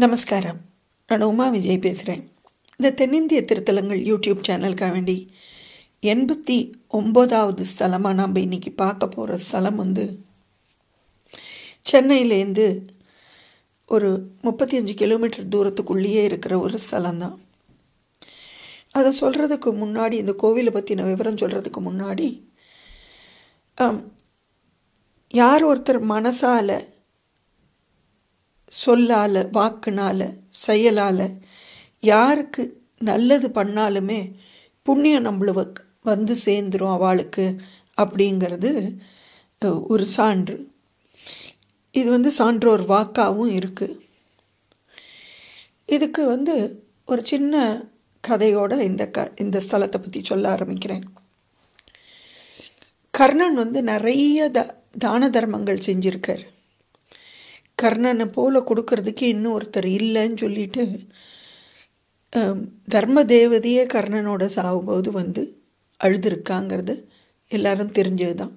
நமஸ்காரம் நான் உமா விஜய் பேசுகிறேன் இந்த தென்னிந்திய திருத்தலங்கள் யூடியூப் சேனலுக்காக வேண்டி எண்பத்தி ஒம்போதாவது ஸ்தலமாக நம்ம இன்றைக்கி பார்க்க போகிற ஸ்தலம் வந்து சென்னையிலேருந்து ஒரு முப்பத்தி அஞ்சு கிலோமீட்டர் தூரத்துக்குள்ளேயே இருக்கிற ஒரு ஸ்தலம்தான் அதை சொல்கிறதுக்கு முன்னாடி இந்த கோவிலை பற்றின விவரம் சொல்கிறதுக்கு முன்னாடி ஆம், யார் ஒருத்தர் மனசால் சொல்லால் வாக்குனால செயலால் யாருக்கு நல்லது பண்ணாலுமே புண்ணியம் நம்மளுக்கு வந்து சேர்ந்துரும் அவளுக்கு அப்படிங்கிறது அஹ், ஒரு சான்று இது வந்து சான்றோர் வாக்காகவும் இருக்குது இதுக்கு வந்து ஒரு சின்ன கதையோட இந்த க இந்த ஸ்தலத்தை பற்றி சொல்ல ஆரம்பிக்கிறேன் கர்ணன் வந்து நிறைய த தான தர்மங்கள் செஞ்சிருக்கார் கர்ணனை போல கொடுக்கறதுக்கு இன்னும் ஒருத்தர் இல்லைன்னு சொல்லிட்டு ஆம், தர்ம தேவதையே கர்ணனோட சாகும்போது வந்து அழுதுருக்காங்கிறது எல்லாரும் தெரிஞ்சது தான்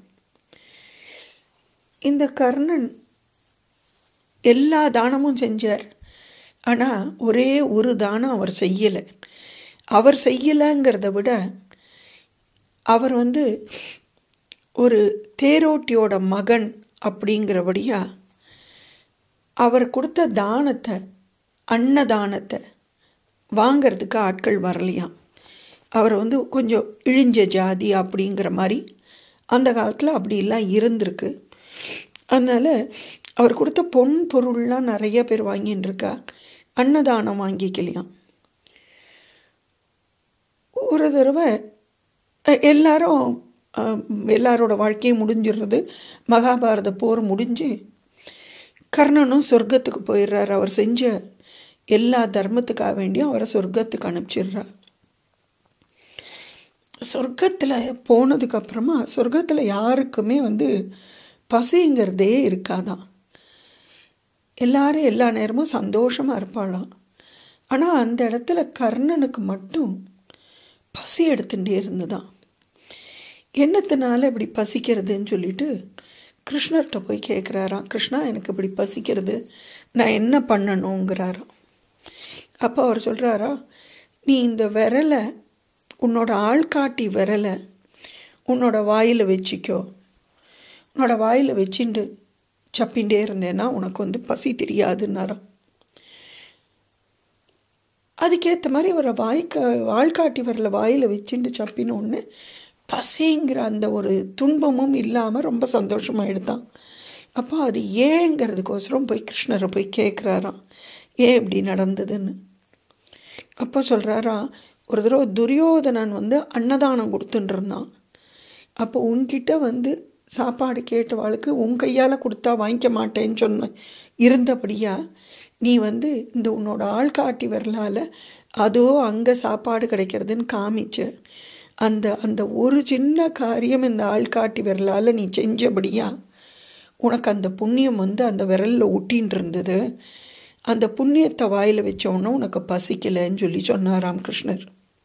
இந்த கர்ணன் எல்லா தானமும் செஞ்சார் ஆனால் ஒரே ஒரு தானம் அவர் செய்யலை அவர் செய்யலைங்கிறத விட அவர் வந்து ஒரு தேரோட்டியோட மகன் அப்படிங்கிறபடியா அவர் கொடுத்த தானத்தை அன்னதானத்தை வாங்கிறதுக்கு ஆட்கள் வரலையாம் அவர் வந்து கொஞ்சம் இழிஞ்ச ஜாதி அப்படிங்கிற மாதிரி அந்த காலத்தில் அப்படிலாம் இருந்திருக்கு அதனால் அவர் கொடுத்த பொன் பொருள்லாம் நிறைய பேர் வாங்கின்னு இருக்கா அன்னதானம் வாங்கிக்கலையாம் ஒரு தடவை அஹ், எல்லாரும் அஹ், எல்லாரோட வாழ்க்கையும் முடிஞ்சிடுறது மகாபாரத போர் முடிஞ்சு கர்ணனும் சொர்க்கத்துக்கு போயிடுறார் அவர் செஞ்ச எல்லா தர்மத்துக்காக வேண்டியும் அவரை சொர்க்கத்துக்கு அனுப்பிச்சிடுறார் சொர்க்கத்தில் போனதுக்கப்புறமா சொர்க்கத்தில் யாருக்குமே வந்து பசிங்கிறதே இருக்காதான் எல்லாரும் எல்லா நேரமும் சந்தோஷமாக இருப்பாளாம் ஆனால் அந்த இடத்துல கர்ணனுக்கு மட்டும் பசி எடுத்துகிட்டே இருந்துதான் என்னத்தினால இப்படி பசிக்கிறதுன்னு சொல்லிட்டு கிருஷ்ணர்கிட்ட போய் கேட்குறாராம் கிருஷ்ணா எனக்கு இப்படி பசிக்கிறது நான் என்ன பண்ணணுங்கிறாராம் அப்போ அவர் சொல்கிறாரா நீ இந்த விரலை உன்னோட ஆள்காட்டி விரலை உன்னோட வாயில் வச்சுக்கோ உன்னோட வாயில் வச்சுட்டு சப்பின்ண்டே இருந்தேன்னா உனக்கு வந்து பசி தெரியாதுன்னாராம் அதுக்கேற்ற மாதிரி அவரை வாய்க்க ஆள்காட்டி வரல வாயில் வச்சுட்டு சப்பின உடனே பசிங்கிற அந்த ஒரு துன்பமும் இல்லாமல் ரொம்ப சந்தோஷமாக எடுத்தான் அப்போ அது ஏங்கிறதுக்கோசரம் போய் கிருஷ்ணரை போய் கேட்குறாராம் ஏன் இப்படி நடந்ததுன்னு அப்போ சொல்கிறாராம் ஒரு தடவை துரியோதனன் வந்து அன்னதானம் கொடுத்துட்டு இருந்தான் அப்போ உன்கிட்ட வந்து சாப்பாடு கேட்டவாளுக்கு உன் கையால் கொடுத்தா வாங்கிக்க மாட்டேன்னு சொன்ன இருந்தபடியா நீ வந்து இந்த உன்னோட ஆள்காட்டி வரலால் அதோ அங்கே சாப்பாடு கிடைக்கிறதுன்னு காமிச்ச அந்த அந்த ஒரு சின்ன காரியம் இந்த ஆள்காட்டி விரலால் நீ செஞ்சபடியா உனக்கு அந்த புண்ணியம் வந்து அந்த விரலில் ஒட்டின்னு இருந்தது அந்த புண்ணியத்தை வாயில் வச்சோன்னே உனக்கு பசிக்கலைன்னு சொல்லி சொன்னாராம் கிருஷ்ணர்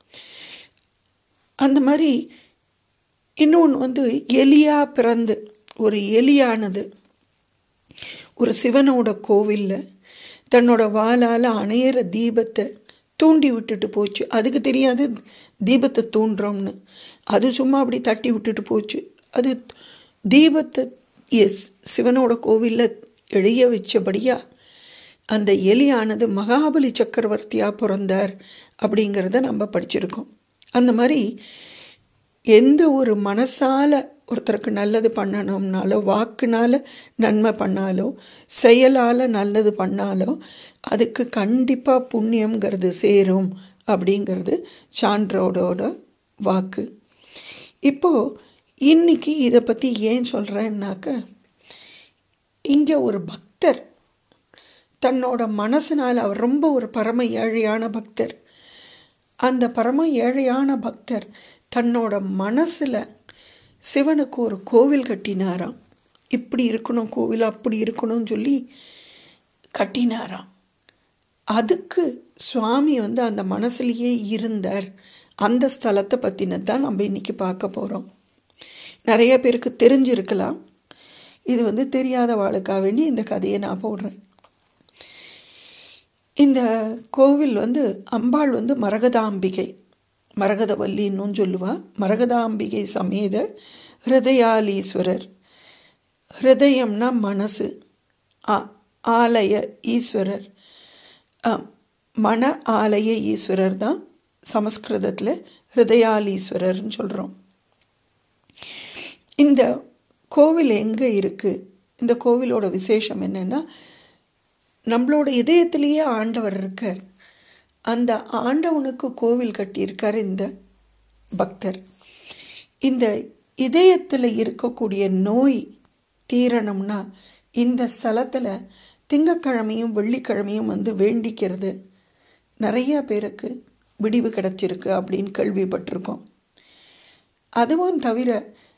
அந்த மாதிரி இன்னொன்று வந்து எலியா பிறந்து ஒரு எலியானது ஒரு சிவனோட கோவிலில் தன்னோட வாளால் அணையிற தீபத்தை தூண்டி விட்டுட்டு போச்சு அதுக்கு தெரியாது தீபத்தை தூண்டுறோம்னு அது சும்மா அப்படி தட்டி விட்டுட்டு போச்சு அது தீபத்தை எஸ் சிவனோட கோவிலில் எழிய வச்சபடியா அந்த எலியானது மகாபலி சக்கரவர்த்தியாக பிறந்தார் அப்படிங்கிறத நம்ம படிச்சிருக்கோம் அந்த மாதிரி எந்த ஒரு மனசால ஒருத்தருக்கு நல்லது பண்ணணும்னாலோ வாக்குனால நன்மை பண்ணாலோ செயலால் நல்லது பண்ணாலோ அதுக்கு கண்டிப்பாக புண்ணியங்கிறது சேரும் அப்படிங்கிறது சான்றோடோட வாக்கு இப்போது இன்னைக்கு இதை பற்றி ஏன் சொல்கிறேன்னாக்க இங்கே ஒரு பக்தர் தன்னோட மனசினால் அவர் ரொம்ப ஒரு பரம ஏழையான பக்தர் அந்த பரம ஏழையான பக்தர் தன்னோட மனசில் சிவனுக்கு ஒரு கோவில் கட்டினாராம் இப்படி இருக்கணும் கோவில் அப்படி இருக்கணும்னு சொல்லி கட்டினாராம் அதுக்கு சுவாமி வந்து அந்த மனசுலேயே இருந்தார் அந்த ஸ்தலத்தை பற்றினது தான் நம்ம இன்றைக்கி பார்க்க போகிறோம் நிறைய பேருக்கு தெரிஞ்சிருக்கலாம் இது வந்து தெரியாத வாளுக்காக வேண்டி இந்த கதையை நான் போடுறேன் இந்த கோவில் வந்து அம்பாள் வந்து மரகதாம்பிகை மரகதவல்லின்னும் சொல்லுவா மரகதாம்பிகை சமேத ஹிருதயாலீஸ்வரர் ஹிருதயம்னா மனசு ஆ ஆலய ஈஸ்வரர் ஆ, மன ஆலய ஈஸ்வரர் தான் சமஸ்கிருதத்தில் ஹிருதயாலீஸ்வரர்னு சொல்கிறோம் இந்த கோவில் எங்கே இருக்குது இந்த கோவிலோட விசேஷம் என்னென்னா நம்மளோட இதயத்திலேயே ஆண்டவர் இருக்கார் அந்த ஆண்டவனுக்கு கோவில் கட்டியிருக்கார் இந்த பக்தர் இந்த இதயத்தில் இருக்கக்கூடிய நோய் தீரணும்னா இந்த ஸ்தலத்தில் திங்கக்கிழமையும் வெள்ளிக்கிழமையும் வந்து வேண்டிக்கிறது நிறைய பேருக்கு விடிவு கிடச்சிருக்கு அப்படின்னு கேள்விப்பட்டிருக்கோம் அதுவும் தவிர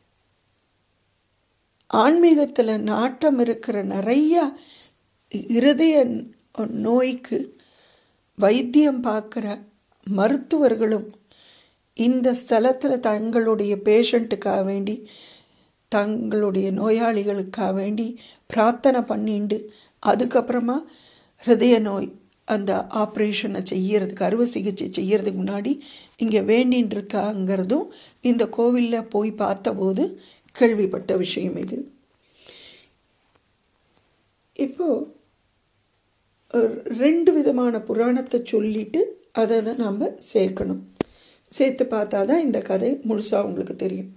ஆன்மீகத்தில் நாட்டம் இருக்கிற நிறைய இருதய நோய்க்கு வைத்தியம் பார்க்குற மருத்துவர்களும் இந்த ஸ்தலத்தில் தங்களுடைய பேஷண்ட்டுக்காக வேண்டி தங்களுடைய நோயாளிகளுக்காக வேண்டி பிரார்த்தனை பண்ணிண்டு அதுக்கப்புறமா ஹிருதய நோய் அந்த ஆப்ரேஷனை செய்யறதுக்கு அறுவை சிகிச்சை செய்யறதுக்கு முன்னாடி இங்கே வேண்டின்னு இருக்காங்கிறதும் இந்த கோவிலில் போய் பார்த்தபோது கேள்விப்பட்ட விஷயம் இது இப்போ ஒரு ரெண்டு விதமான புராணத்தை சொல்லிட்டு அதை தான் நாம் சேர்க்கணும் சேர்த்து பார்த்தா தான் இந்த கதை முழுசாக உங்களுக்கு தெரியும்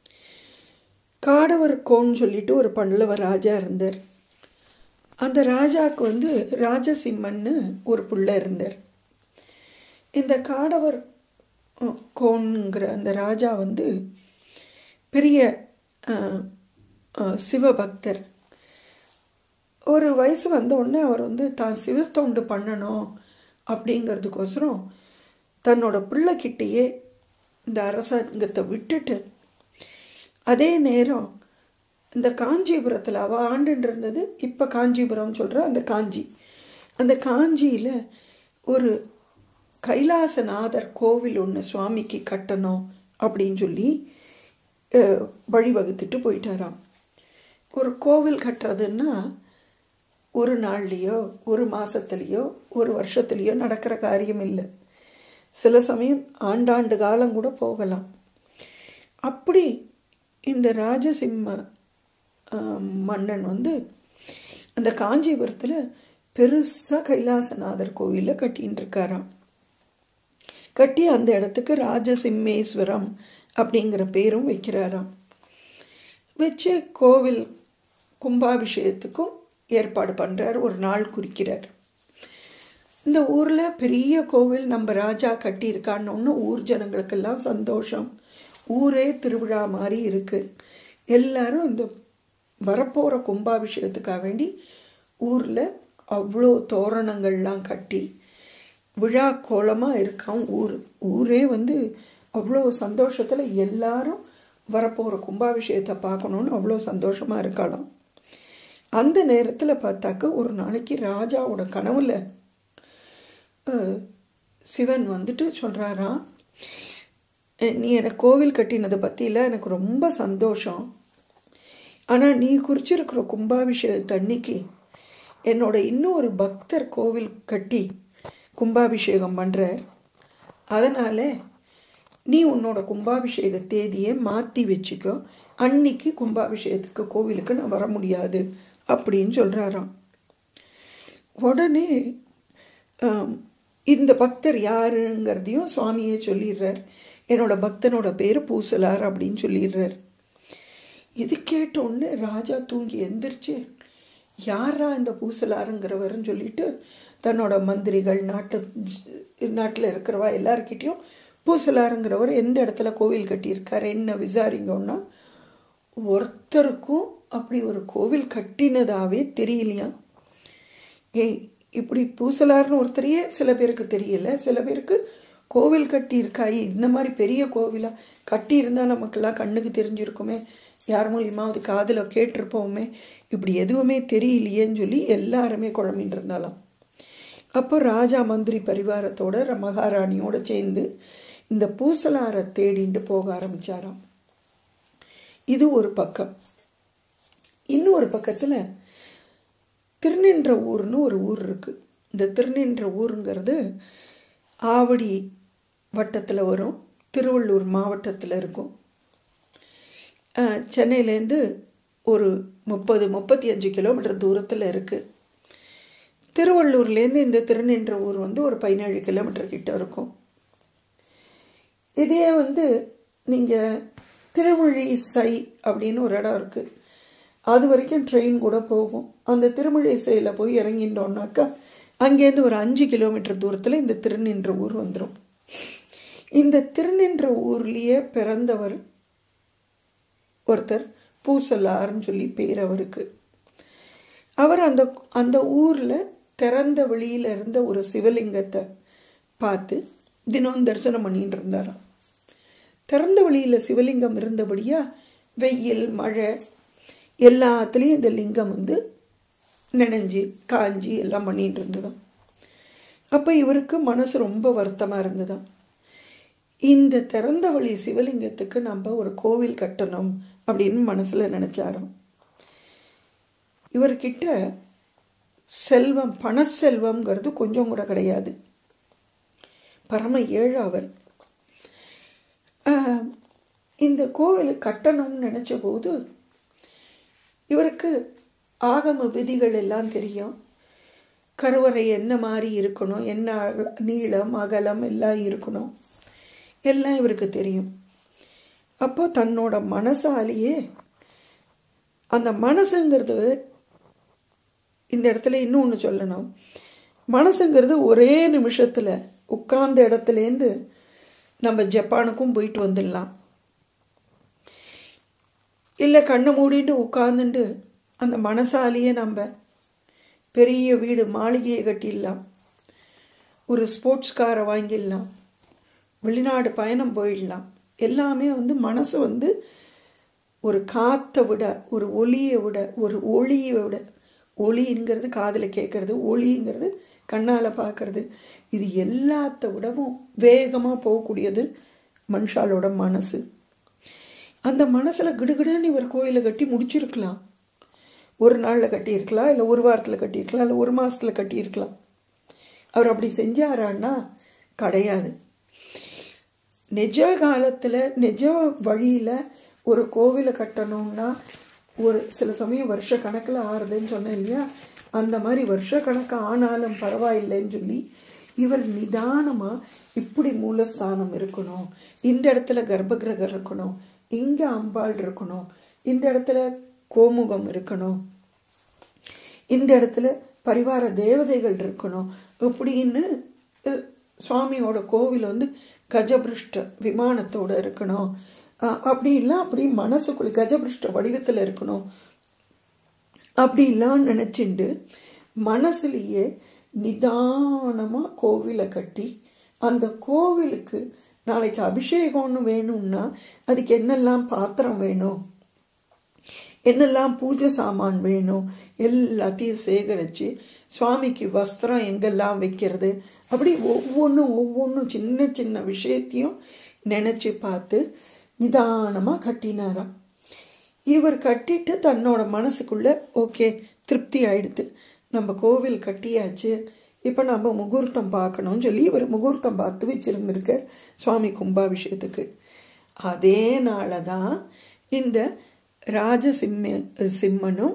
காடவர் கோன்னு சொல்லிட்டு ஒரு பல்லவ ராஜா இருந்தார் அந்த ராஜாவுக்கு வந்து ராஜசிம்மன்னு ஒரு பிள்ளை இருந்தார் இந்த காடவர் அஹ், கோன்ங்கிற அந்த ராஜா வந்து பெரிய அஹ், அஹ், சிவபக்தர் ஒரு வயசு வந்த உடனே அவர் வந்து தான் சிவத்தொண்டு பண்ணணும் அப்படிங்கிறதுக்கோசரம் தன்னோட பிள்ளைக்கிட்டேயே இந்த அரசாங்கத்தை விட்டுட்டு அதே நேரம் இந்த காஞ்சிபுரத்தில் அவள் ஆண்டுன்னு இருந்தது இப்போ காஞ்சிபுரம் சொல்கிற அந்த காஞ்சி அந்த காஞ்சியில் ஒரு கைலாசநாதர் கோவில் ஒன்று சுவாமிக்கு கட்டணும் அப்படின்னு சொல்லி அஹ், வழிவகுத்துட்டு போயிட்டாராம் ஒரு கோவில் கட்டுறதுன்னா ஒரு நாள்லேயோ ஒரு மாதத்துலேயோ ஒரு வருஷத்துலேயோ நடக்கிற காரியம் இல்லை சில சமயம் ஆண்டாண்டு காலம் கூட போகலாம் அப்படி இந்த ராஜசிம்ம ஆஹ், மன்னன் வந்து அந்த காஞ்சிபுரத்தில் பெருசாக கைலாசநாதர் கோவிலை கட்டின்னு இருக்காராம் கட்டி அந்த இடத்துக்கு ராஜசிம்மேஸ்வரம் அப்படிங்கிற பேரும் வைக்கிறாராம் வச்சு கோவில் கும்பாபிஷேகத்துக்கும் ஏற்பாடு பண்ணுறார் ஒரு நாள் குறிக்கிறார் இந்த ஊரில் பெரிய கோவில் நம்ம ராஜா கட்டியிருக்கான்னு ஊர் ஜனங்களுக்கெல்லாம் சந்தோஷம் ஊரே திருவிழா மாதிரி இருக்குது எல்லாரும் இந்த வரப்போகிற கும்பாபிஷேகத்துக்காக வேண்டி ஊரில் அவ்வளோ தோரணங்கள்லாம் கட்டி விழா கோலமாக இருக்கான் ஊர் ஊரே வந்து அவ்வளோ சந்தோஷத்தில் எல்லாரும் வரப்போகிற கும்பாபிஷேகத்தை பார்க்கணுன்னு அவ்வளோ சந்தோஷமாக இருக்கலாம் அந்த நேரத்தில் பார்த்தாக்க ஒரு நாளைக்கு ராஜாவோட கனவுல அஹ், சிவன் வந்துட்டு சொல்கிறாராம் நீ எனக்கு கோவில் கட்டினதை பற்றியில் எனக்கு ரொம்ப சந்தோஷம் ஆனால் நீ குறிச்சிருக்கிற கும்பாபிஷேகத்து அன்னைக்கு என்னோட இன்னொரு பக்தர் கோவில் கட்டி கும்பாபிஷேகம் பண்ணுறார் அதனால் நீ உன்னோட கும்பாபிஷேக தேதியை மாற்றி வச்சுக்கோ அன்னைக்கு கும்பாபிஷேகத்துக்கு கோவிலுக்கு நான் வர முடியாது அப்படின்னு சொல்கிறாராம் உடனே ஆம், இந்த பக்தர் யாருங்கிறதையும் சுவாமியே சொல்லிடுறார் என்னோட பக்தனோட பேர் பூசலார் அப்படின்னு சொல்லிடுறார் இது கேட்ட உடனே ராஜா தூங்கி எந்திரிச்சு யாரா இந்த பூசலாருங்கிறவர்னு சொல்லிட்டு தன்னோட மந்திரிகள் நாட்டு நாட்டில் இருக்கிறவா எல்லார்கிட்டயும் பூசலாருங்கிறவர் எந்த இடத்துல கோவில் கட்டியிருக்காரு என்ன விசாரிங்கன்னா ஒருத்தருக்கும் அப்படி ஒரு கோவில் கட்டினதாவே தெரியலையா ஏய் இப்படி பூசலார்னு ஒருத்தரையே சில பேருக்கு தெரியல சில பேருக்கு கோவில் கட்டி இருக்காய் இந்த மாதிரி பெரிய கோவிலா கட்டி இருந்தா நமக்கெல்லாம் கண்ணுக்கு தெரிஞ்சிருக்குமே யார் மூலியமாவது காதுல கேட்டிருப்போமே இப்படி எதுவுமே தெரியலையேன்னு சொல்லி எல்லாருமே குழம்பின்னு இருந்தாலாம் அப்போ ராஜா மந்திரி பரிவாரத்தோட ர- மகாராணியோட சேர்ந்து இந்த பூசலாரை தேடிண்டு போக ஆரம்பிச்சாராம் இது ஒரு பக்கம் இன்னொரு பக்கத்துல திருநின்ற ஊர்னு ஒரு ஊர் இருக்கு இந்த திருநின்ற ஊருங்கிறது ஆவடி வட்டத்தில் வரும் திருவள்ளூர் மாவட்டத்தில் இருக்கும் சென்னையிலேருந்து ஒரு முப்பது முப்பத்தி அஞ்சு கிலோமீட்டர் தூரத்தில் இருக்குது திருவள்ளூர்லேருந்து இந்த திருநின்ற ஊர் வந்து ஒரு பதினேழு கிலோமீட்டர் கிட்ட இருக்கும் இதே வந்து நீங்கள் திருமொழி சை அப்படின்னு ஒரு இடம் இருக்குது அது வரைக்கும் ட்ரெயின் கூட போகும் அந்த திருமொழி சையில் போய் இறங்கிட்டோம்னாக்கா அங்கேருந்து ஒரு அஞ்சு கிலோமீட்டர் தூரத்தில் இந்த திருநின்ற ஊர் வந்துடும் இந்த திருநின்ற ஊர்லேயே பிறந்தவர் ஒருத்தர் பூசலார்னு சொல்லி பேர் அவருக்கு அவர் அந்த அந்த ஊரில் திறந்த வெளியில் இருந்த ஒரு சிவலிங்கத்தை பார்த்து தினம் தரிசனம் பண்ணிட்டு இருந்தாராம் திறந்த வழியில் சிவலிங்கம் இருந்தபடியா வெயில் மழை எல்லாத்துலேயும் இந்த லிங்கம் வந்து நினைஞ்சு காஞ்சி எல்லாம் பண்ணிட்டு இருந்ததாம் அப்போ இவருக்கு மனசு ரொம்ப வருத்தமாக இருந்ததாம் இந்த திறந்த வழி சிவலிங்கத்துக்கு நம்ம ஒரு கோவில் கட்டணும் அப்படின்னு மனசில் நினச்சாராம் இவர்கிட்ட செல்வம் பண செல்வம்ங்கிறது கொஞ்சம் கூட கிடையாது பரம ஏழு அவர் இந்த கோவில் கட்டணும்னு நினச்ச போது இவருக்கு ஆகம விதிகள் எல்லாம் தெரியும் கருவறை என்ன மாதிரி இருக்கணும் என்ன நீளம் அகலம் எல்லாம் இருக்கணும் எல்லாம் இவருக்கு தெரியும் அப்போ தன்னோட மனசாலேயே அந்த மனசுங்கிறது இந்த இடத்துல இன்னொன்று சொல்லணும் மனசுங்கிறது ஒரே நிமிஷத்தில் உட்கார்ந்த இடத்துலேருந்து நம்ம ஜப்பானுக்கும் போயிட்டு வந்துடலாம் இல்லை கண்ணை மூடிட்டு உட்காந்துட்டு அந்த மனசாலேயே நம்ம பெரிய வீடு மாளிகையை கட்டிடலாம் ஒரு ஸ்போர்ட்ஸ் காரை வாங்கிடலாம் வெளிநாடு பயணம் போயிடலாம் எல்லாமே வந்து மனசு வந்து ஒரு காற்றை விட ஒரு ஒளியை விட ஒரு ஒளியை விட ஒளிங்கிறது காதில் கேட்கறது ஒளிங்கிறது கண்ணால் பார்க்கறது இது எல்லாத்த விடவும் வேகமாக போகக்கூடியது மனுஷாலோட மனசு அந்த மனசில் கிடுகிடுன்னு இவர் கோயிலை கட்டி முடிச்சிருக்கலாம் ஒரு நாளில் கட்டியிருக்கலாம் இல்லை ஒரு வாரத்தில் கட்டியிருக்கலாம் இல்லை ஒரு மாதத்தில் கட்டியிருக்கலாம் அவர் அப்படி செஞ்சாரான்னா கிடையாது நிஜ காலத்தில் நிஜ வழியில் ஒரு கோவிலை கட்டணும்னா ஒரு சில சமயம் வருஷ கணக்கில் ஆறுதுன்னு சொன்னேன் இல்லையா அந்த மாதிரி வருஷ கணக்கு ஆனாலும் பரவாயில்லைன்னு சொல்லி இவர் நிதானமாக இப்படி மூலஸ்தானம் இருக்கணும் இந்த இடத்துல கர்ப்பகிரகம் இருக்கணும் இங்கே அம்பாள் இருக்கணும் இந்த இடத்துல கோமுகம் இருக்கணும் இந்த இடத்துல பரிவார தேவதைகள் இருக்கணும் இப்படின்னு சுவாமியோட கோவில் வந்து கஜபிருஷ்ட விமானத்தோடு இருக்கணும் அப்படிலாம் அப்படி மனசுக்குள்ள கஜபிருஷ்ட வடிவத்தில் இருக்கணும் அப்படிலாம் நினச்சிண்டு மனசுலேயே நிதானமாக கோவிலை கட்டி அந்த கோவிலுக்கு நாளைக்கு அபிஷேகம்னு வேணும்னா அதுக்கு என்னெல்லாம் பாத்திரம் வேணும் என்னெல்லாம் பூஜை சாமான் வேணும் எல்லாத்தையும் சேகரித்து சுவாமிக்கு வஸ்திரம் எங்கெல்லாம் வைக்கிறது அப்படி ஒவ்வொன்றும் ஒவ்வொன்றும் சின்ன சின்ன விஷயத்தையும் நினச்சி பார்த்து நிதானமாக கட்டினாராம் இவர் கட்டிட்டு தன்னோட மனசுக்குள்ளே ஓகே திருப்தி ஆயிடுது நம்ம கோவில் கட்டியாச்சு இப்போ நம்ம முகூர்த்தம் பார்க்கணும்னு சொல்லி இவர் முகூர்த்தம் பார்த்து வச்சுருந்துருக்கார் சுவாமி கும்பாபிஷேகத்துக்கு அதே நாளை தான் இந்த ராஜசிம்ம சிம்மனும்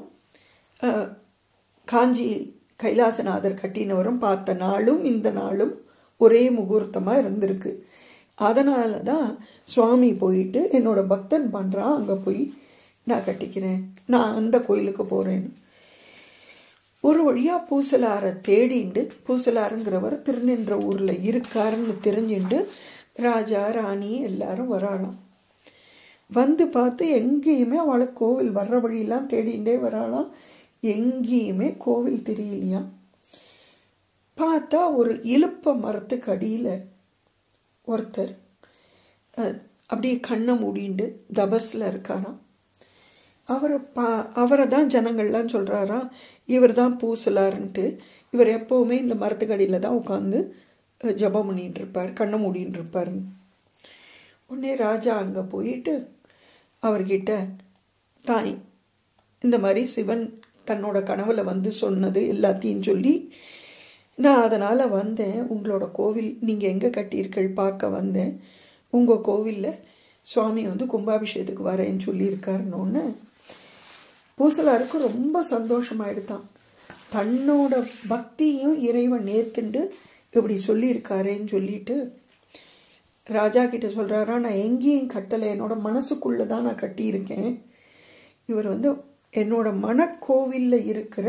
காஞ்சி கைலாசநாதர் கட்டினவரும் பார்த்த நாளும் இந்த நாளும் ஒரே முகூர்த்தமாக இருந்திருக்கு அதனால தான் சுவாமி போயிட்டு என்னோட பக்தன் பண்ணுறான் அங்கே போய் நான் கட்டிக்கிறேன் நான் அந்த கோயிலுக்கு போகிறேன்னு ஒரு வழியாக பூசலாரை தேடிண்டு பூசலாருங்கிறவர் திருநின்ற ஊரில் இருக்காருன்னு தெரிஞ்சுண்டு ராஜா ராணி எல்லாரும் வராளாம் வந்து பார்த்து எங்கேயுமே அவளை கோவில் வர்ற வழியெல்லாம் தேடிண்டே வராளாம் எங்கேயுமே கோவில் தெரியலையா பார்த்தா ஒரு இலுப்ப மரத்துக்கு அடியில் ஒருத்தர் அப்படியே கண்ணை மூடிண்டு தபஸில் இருக்காராம் அவரை பா அவரை தான் ஜனங்கள்லாம் சொல்கிறாராம் இவர் தான் பூசலாருன்ட்டு இவர் எப்போவுமே இந்த மரத்துக்கடியில் தான் உட்காந்து ஜபம் பண்ணிகிட்டு இருப்பார் கண்ணை மூடின்னு இருப்பார் உடனே ராஜா அங்கே போயிட்டு அவர்கிட்ட தாய் இந்த மாதிரி சிவன் தன்னோட கனவுல வந்து சொன்னது எல்லாத்தையும் சொல்லி நான் அதனால் வந்தேன் உங்களோட கோவில் நீங்கள் எங்கே கட்டியிருக்கள் பார்க்க வந்தேன் உங்கள் கோவிலில் சுவாமி வந்து கும்பாபிஷேகத்துக்கு வரேன்னு சொல்லியிருக்காருன்னு பூசலாருக்கு ரொம்ப சந்தோஷமாயிடுதான் தன்னோட பக்தியும் இறைவன் நேர்த்துண்டு இப்படி சொல்லியிருக்காரேன்னு சொல்லிட்டு ராஜா கிட்ட சொல்கிறாரா நான் எங்கேயும் கட்டலை என்னோட மனசுக்குள்ளே தான் நான் கட்டியிருக்கேன் இவர் வந்து என்னோட மனக்கோவிலில் இருக்கிற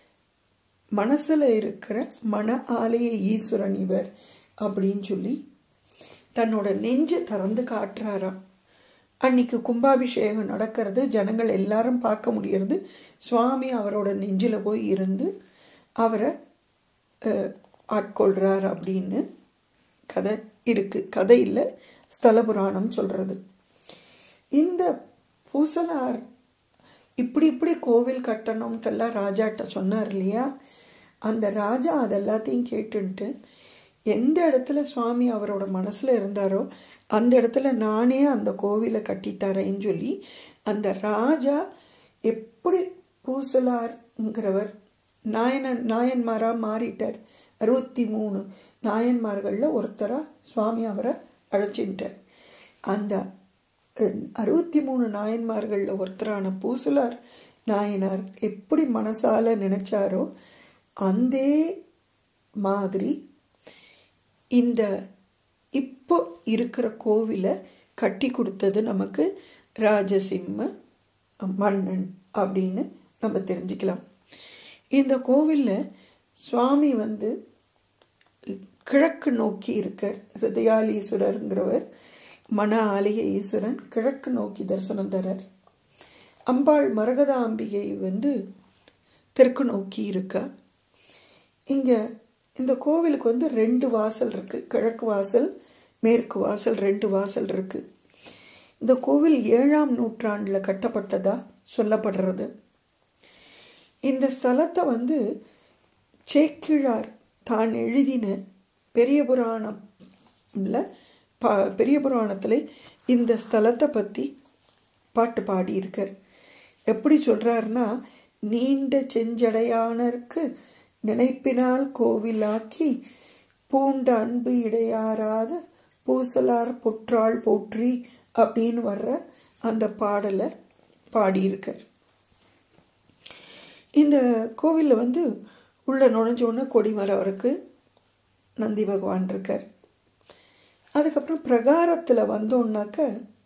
மனசில் இருக்கிற மன ஆலய ஈஸ்வரன் இவர் அப்படின்னு சொல்லி தன்னோட நெஞ்சை திறந்து காட்டுறாராம் அன்னைக்கு கும்பாபிஷேகம் நடக்கிறது ஜனங்கள் எல்லாரும் பார்க்க முடியறது சுவாமி அவரோட நெஞ்சில் போய் இருந்து அவரை ஆட்கொள்கிறார் அப்படின்னு கதை இருக்கு கதை இல்லை ஸ்தல புராணம் சொல்றது இந்த பூசலார் இப்படி இப்படி கோவில் கட்டணும்ட்டெல்லாம் ராஜாட்ட சொன்னார் இல்லையா அந்த ராஜா அதெல்லாத்தையும் கேட்டுன்ட்டு எந்த இடத்துல சுவாமி அவரோட மனசில் இருந்தாரோ அந்த இடத்துல நானே அந்த கோவிலை கட்டித்தரேன்னு சொல்லி அந்த ராஜா எப்படி பூசலார்ங்கிறவர் நாயன நாயன்மாராக மாறிட்டார் அறுபத்தி மூணு நாயன்மார்களில் ஒருத்தராக சுவாமி அவரை அழைச்சிட்டார் அந்த அறுபத்தி மூணு நாயன்மார்களில் ஒருத்தரான பூசலார் நாயனார் எப்படி மனசால நினைச்சாரோ அந்த மாதிரி இந்த இப்போ இருக்கிற கோவிலை கட்டி கொடுத்தது நமக்கு ராஜசிம்ம மன்னன் அப்படின்னு நம்ம தெரிஞ்சுக்கலாம் இந்த கோவிலில் சுவாமி வந்து கிழக்கு நோக்கி இருக்கார் ஹிருதயாலீஸ்வரருங்கிறவர் மன ஆலய ஈஸ்வரன் கிழக்கு நோக்கி தரிசனம் தரார் அம்பாள் மரகதாம்பிகை வந்து தெற்கு நோக்கி இருக்கா இங்கே இந்த கோவிலுக்கு வந்து ரெண்டு வாசல் இருக்கு கிழக்கு வாசல் மேற்கு வாசல் ரெண்டு வாசல் இருக்கு இந்த கோவில் ஏழாம் நூற்றாண்டில் கட்டப்பட்டதா சொல்லப்படுறது இந்த ஸ்தலத்தை வந்து சேக்கிழார் தான் எழுதின பெரிய புராணம்ல பா பெரிய புராணத்தில் இந்த ஸ்தலத்தை பற்றி பாட்டு பாடியிருக்கார் எப்படி சொல்கிறாருன்னா நீண்ட செஞ்சடையானருக்கு நினைப்பினால் கோவிலாக்கி பூண்ட அன்பு இடையாராத பூசலார் பொற்றாள் போற்றி அப்படின்னு வர்ற அந்த பாடலை பாடியிருக்கார் இந்த கோவிலில் வந்து உள்ள நுழைஞ்சோன்னு கொடிமரம் இருக்கு நந்தி பகவான் இருக்கார் அதுக்கப்புறம் பிரகாரத்தில் வந்தோன்னாக்க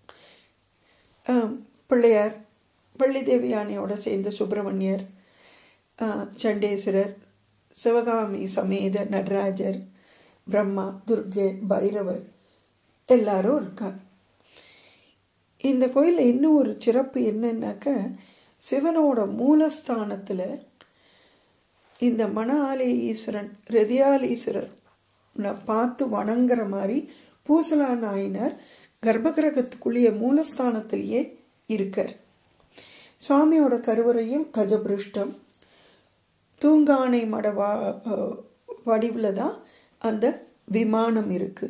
பிள்ளையார் பள்ளி தேவியானையோட சேர்ந்த சுப்பிரமணியர் சண்டேஸ்வரர் சிவகாமி சமேத நடராஜர் பிரம்மா துர்கை பைரவர் எல்லாரும் இருக்காங்க இந்த கோயிலில் இன்னும் ஒரு சிறப்பு என்னன்னாக்க சிவனோட மூலஸ்தானத்தில் இந்த மன ஆலய ஈஸ்வரன் ரெதியாலீஸ்வரர் பார்த்து வணங்குற மாதிரி பூசலா நாயனர் கர்ப்பகிரகத்துக்குள்ளேயே மூலஸ்தானத்திலேயே இருக்கார் சுவாமியோட கருவறையும் கஜபிருஷ்டம் தூங்கானை மட வா வடிவில் தான் அந்த விமானம் இருக்கு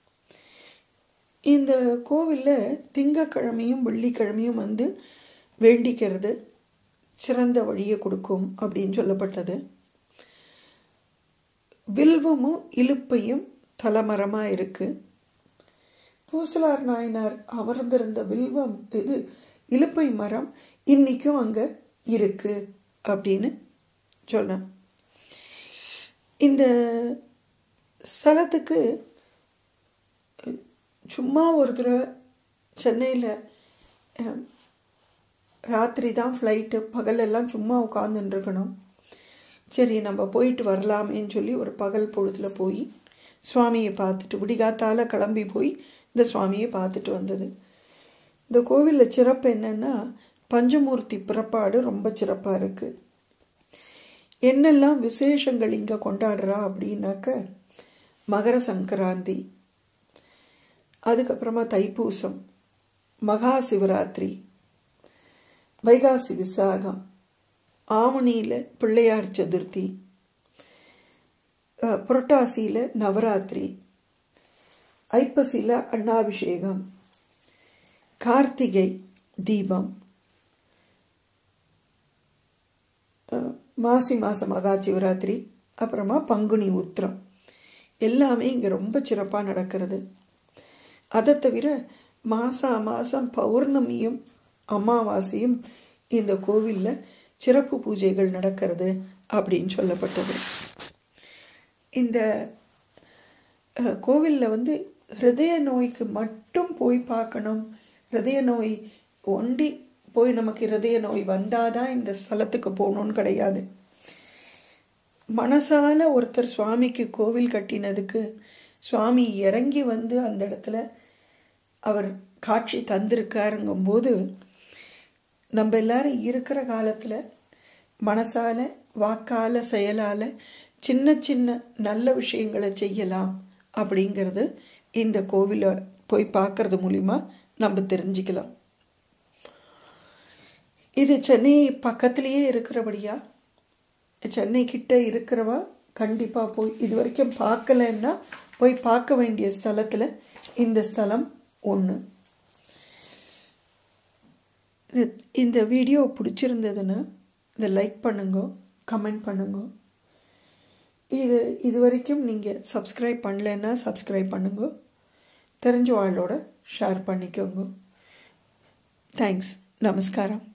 இந்த கோவிலில் திங்கக்கிழமையும் வெள்ளிக்கிழமையும் வந்து வேண்டிக்கிறது சிறந்த வழியை கொடுக்கும் அப்படின்னு சொல்லப்பட்டது வில்வமும் இலுப்பையும் தலைமரமாக இருக்கு பூசலார் நாயனார் அமர்ந்திருந்த வில்வம் இது இலுப்பை மரம் இன்னைக்கும் அங்கே இருக்கு அப்படின்னு சொன்னேன் இந்த ஸ்தலத்துக்கு சும்மா ஒரு தடவை சென்னையில் ராத்திரி தான் ஃப்ளைட்டு பகலெல்லாம் சும்மா உட்காந்துருக்கணும் சரி நம்ம போயிட்டு வரலாமேன்னு சொல்லி ஒரு பகல் பொழுதில் போய் சுவாமியை பார்த்துட்டு விடிகாத்தால் கிளம்பி போய் இந்த சுவாமியை பார்த்துட்டு வந்தது இந்த கோவிலில் சிறப்பு என்னென்னா பஞ்சமூர்த்தி பிறப்பாடு ரொம்ப சிறப்பாக இருக்குது என்னெல்லாம் விசேஷங்கள் இங்கே கொண்டாடுறா அப்படின்னாக்க மகர சங்கராந்தி அதுக்கப்புறமா தைப்பூசம் மகா சிவராத்திரி வைகாசி விசாகம் ஆவணியில் பிள்ளையார் சதுர்த்தி புரட்டாசியில் நவராத்திரி ஐப்பசியில் அண்ணாபிஷேகம் கார்த்திகை தீபம் மாசி மாதம் மகா சிவராத்திரி அப்புறமா பங்குனி உத்திரம் எல்லாமே இங்கே ரொம்ப சிறப்பாக நடக்கிறது அதை தவிர மாதம் மாதம் பௌர்ணமியும் அமாவாசையும் இந்த கோவிலில் சிறப்பு பூஜைகள் நடக்கிறது அப்படின்னு சொல்லப்பட்டது இந்த கோவிலில் வந்து ஹிருதய நோய்க்கு மட்டும் போய் பார்க்கணும் ஹிருதய நோய் ஒண்டி போய் நமக்கு ஹிருதய நோய் வந்தாதான் இந்த ஸ்தலத்துக்கு போகணும்னு கிடையாது மனசால ஒருத்தர் சுவாமிக்கு கோவில் கட்டினதுக்கு சுவாமி இறங்கி வந்து அந்த இடத்துல அவர் காட்சி தந்திருக்காருங்கும்போது நம்ம எல்லாரும் இருக்கிற காலத்தில் மனசால வாக்கால செயலால சின்ன சின்ன நல்ல விஷயங்களை செய்யலாம் அப்படிங்கிறது இந்த கோவிலை போய் பார்க்கறது மூலிமா நம்ம தெரிஞ்சுக்கலாம் இது சென்னை பக்கத்துலேயே இருக்கிறபடியா சென்னை கிட்ட இருக்கிறவா கண்டிப்பாக போய் இது வரைக்கும் பார்க்கலன்னா போய் பார்க்க வேண்டிய ஸ்தலத்தில் இந்த ஸ்தலம் ஒன்று இது இந்த வீடியோ பிடிச்சிருந்ததுன்னா இதை லைக் பண்ணுங்க கமெண்ட் பண்ணுங்க இது இது வரைக்கும் நீங்கள் சப்ஸ்கிரைப் பண்ணலைன்னா சப்ஸ்கிரைப் பண்ணுங்க தெரிஞ்ச ஆளோட ஷேர் பண்ணிக்கோங்க தேங்க்ஸ் நமஸ்காரம்